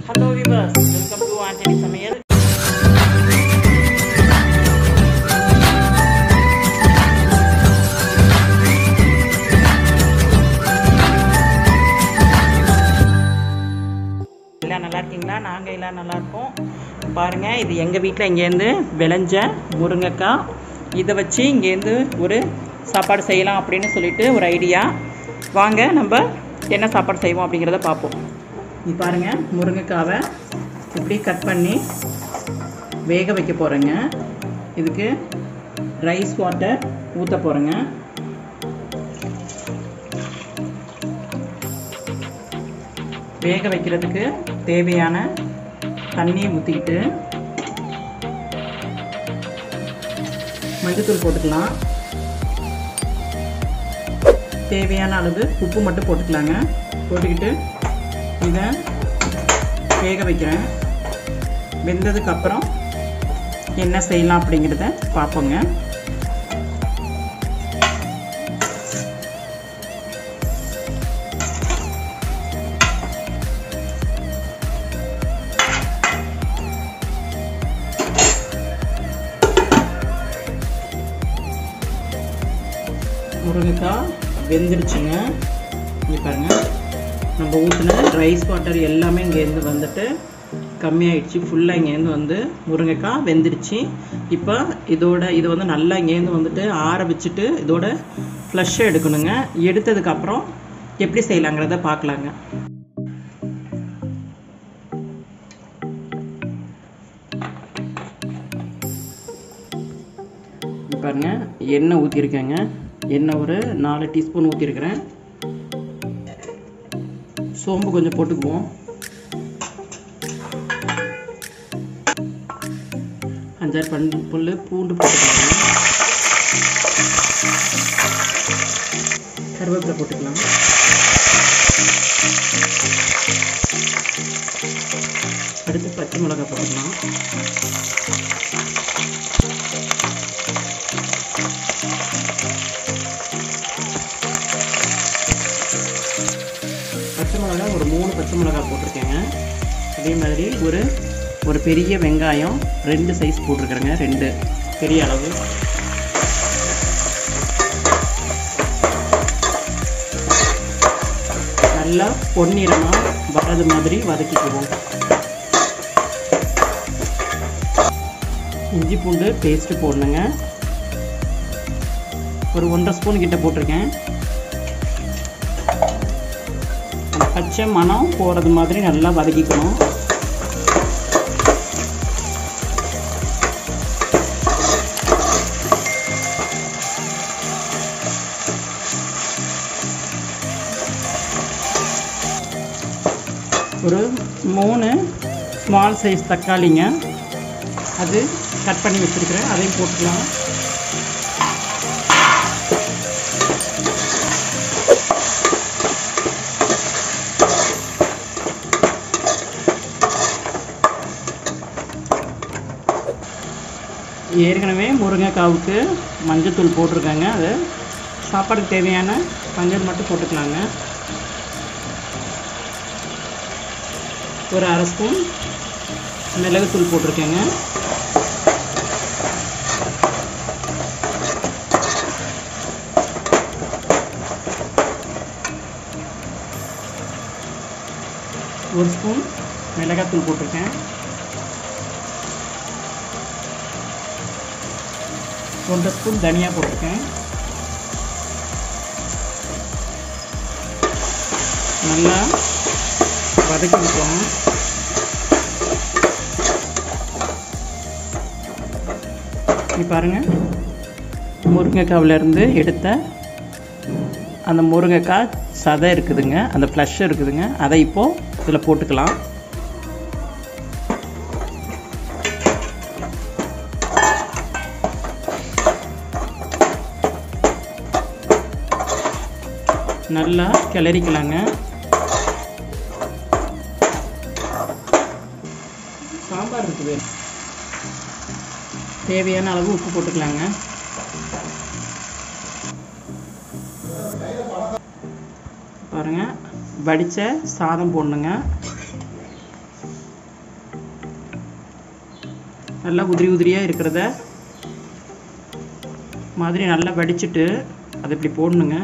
hello viewers welcome to Antony சமையல் எல்லாம் நல்லா இருக்கீங்களா நாங்கள் எல்லாம் நல்லா இருக்கோம் பாருங்கள் இது எங்கள் வீட்டில் இங்கேருந்து விளைஞ்ச முருங்கைக்காய் இதை வச்சு இங்கேருந்து ஒரு சாப்பாடு செய்யலாம் அப்படின்னு சொல்லிட்டு ஒரு ஐடியா வாங்க நம்ம என்ன சாப்பாடு செய்வோம் அப்படிங்கிறத பார்ப்போம் இது பாருங்கள் முருங்கைக்காவை இப்படி கட் பண்ணி வேக வைக்க போகிறேங்க இதுக்கு ரைஸ் வாட்டர் ஊற்ற போகிறேங்க வேக வைக்கிறதுக்கு தேவையான தண்ணியை ஊற்றிக்கிட்டு மஞ்சத்தூள் போட்டுக்கலாம் தேவையான அளவு உப்பு மட்டும் போட்டுக்கலாங்க போட்டுக்கிட்டு இதை வேக வைக்கிறேன் வெந்ததுக்கப்புறம் என்ன செய்யலாம் அப்படிங்கிறத பார்ப்போங்க முருங்கைக்காய் வெந்துடுச்சுங்க இங்கே பாருங்கள் நம்ம ஊற்றின ரைஸ் வாட்டர் எல்லாமே இங்கேருந்து வந்துட்டு கம்மியாயிடுச்சு ஃபுல்லாக இங்கேருந்து வந்து முருங்கைக்காய் வெந்துடுச்சு இப்போ இதோட இது வந்து நல்லா இங்கேருந்து வந்துட்டு ஆற வச்சுட்டு இதோட ஃப்ளஷ்ஷை எடுக்கணுங்க எடுத்ததுக்கப்புறம் எப்படி செய்யலாங்கிறத பார்க்கலாங்க பாருங்க எண்ணெய் ஊற்றிருக்கேங்க எண்ணெய் ஒரு நாலு டீஸ்பூன் ஊற்றிருக்கிறேன் சோம்பு கொஞ்சம் போட்டுக்குவோம் அஞ்சாறு பன் புல் பூண்டு போட்டுக்கலாம் கருவேப்பிலை போட்டுக்கலாம் அடுத்து பச்சை மிளகாய் போட்டுக்கலாம் பச்சை மிளகா ஒரு மூணு பச்சை மிளகா போட்டிருக்கேங்க அதே மாதிரி ஒரு ஒரு பெரிய வெங்காயம் ரெண்டு சைஸ் போட்டிருக்கிறேங்க ரெண்டு பெரிய அளவு நல்லா பொன்னிறமாக வரது மாதிரி வதக்கிக்குவோம் இஞ்சி பூண்டு பேஸ்ட்டு போடணுங்க ஒரு ஒன்றரை ஸ்பூன் கிட்ட போட்டிருக்கேன் பச்சை மணம் போகிறது மாதிரி நல்லா வதக்கிக்கணும் ஒரு மூணு ஸ்மால் சைஸ் தக்காளிங்க அது கட் பண்ணி வச்சுருக்கிறேன் அதையும் போட்டுக்கலாம் ஏற்கனவே முருங்கைக்காவுக்கு மஞ்சத்தூள் போட்டிருக்காங்க அது சாப்பாடுக்கு தேவையான மஞ்சள் மட்டும் போட்டுக்கலாங்க ஒரு அரை ஸ்பூன் மிளகுத்தூள் போட்டிருக்கேங்க ஒரு ஸ்பூன் மிளகாத்தூள் போட்டிருக்கேன் ஒன்றரை ஸ்பூன் தனியா போட்டிருக்கேன் நல்லா வதக்கி விட்டுவோம் நீ பாருங்க முருங்கைக்காவிலேருந்து எடுத்த அந்த முருங்கைக்காய் சதை இருக்குதுங்க அந்த ஃப்ளஷ் இருக்குதுங்க அதை இப்போது இதில் போட்டுக்கலாம் நல்லா கிளறிக்கலாங்க சாம்பார் இருக்குது தேவையான அளவு உப்பு போட்டுக்கலாங்க பாருங்க வடித்த சாதம் போடணுங்க நல்லா உதிரி உதிரியாக இருக்கிறத மாதிரி நல்லா வடிச்சிட்டு அதை இப்படி போடணுங்க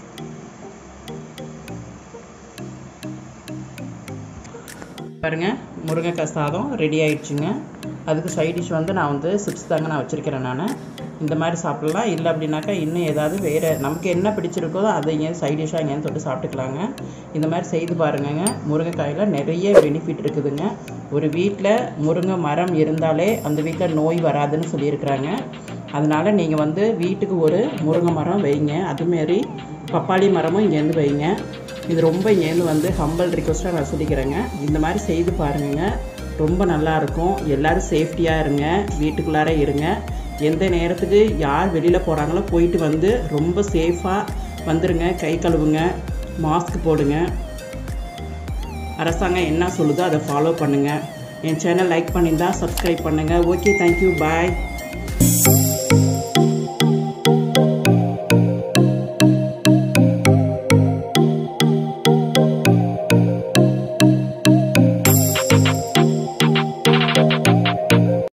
பாருங்க முருங்கைக்காய் சாதம் ரெடி ஆயிடுச்சுங்க அதுக்கு சைட் டிஷ் வந்து நான் வந்து சிப்ஸ் தாங்க நான் வச்சுருக்கிறேன் நான் இந்த மாதிரி சாப்பிட்லாம் இல்லை அப்படின்னாக்கா இன்னும் ஏதாவது வேறு நமக்கு என்ன பிடிச்சிருக்கோ அதை இங்கே சைட் டிஷ்ஷாக எங்கேயும் தொட்டு சாப்பிட்டுக்கலாங்க இந்த மாதிரி செய்து பாருங்கங்க முருங்கைக்காயில் நிறைய பெனிஃபிட் இருக்குதுங்க ஒரு வீட்டில் முருங்கை மரம் இருந்தாலே அந்த வீட்டில் நோய் வராதுன்னு சொல்லியிருக்கிறாங்க அதனால் நீங்கள் வந்து வீட்டுக்கு ஒரு முருங்கை மரம் வைங்க அதுமாரி பப்பாளி மரமும் இங்கேருந்து வைங்க இது ரொம்ப இங்கேருந்து வந்து ஹம்பல் ரிக்வஸ்ட்டாக நான் சொல்லிக்கிறேங்க இந்த மாதிரி செய்து பாருங்கங்க ரொம்ப நல்லா இருக்கும் எல்லோரும் சேஃப்டியாக இருங்க வீட்டுக்குள்ளார இருங்க எந்த நேரத்துக்கு யார் வெளியில் போகிறாங்களோ போயிட்டு வந்து ரொம்ப சேஃபாக வந்துருங்க கை கழுவுங்க மாஸ்க் போடுங்க அரசாங்கம் என்ன சொல்லுதோ அதை ஃபாலோ பண்ணுங்கள் என் சேனல் லைக் பண்ணியிருந்தா சப்ஸ்கிரைப் பண்ணுங்கள் ஓகே தேங்க்யூ பாய்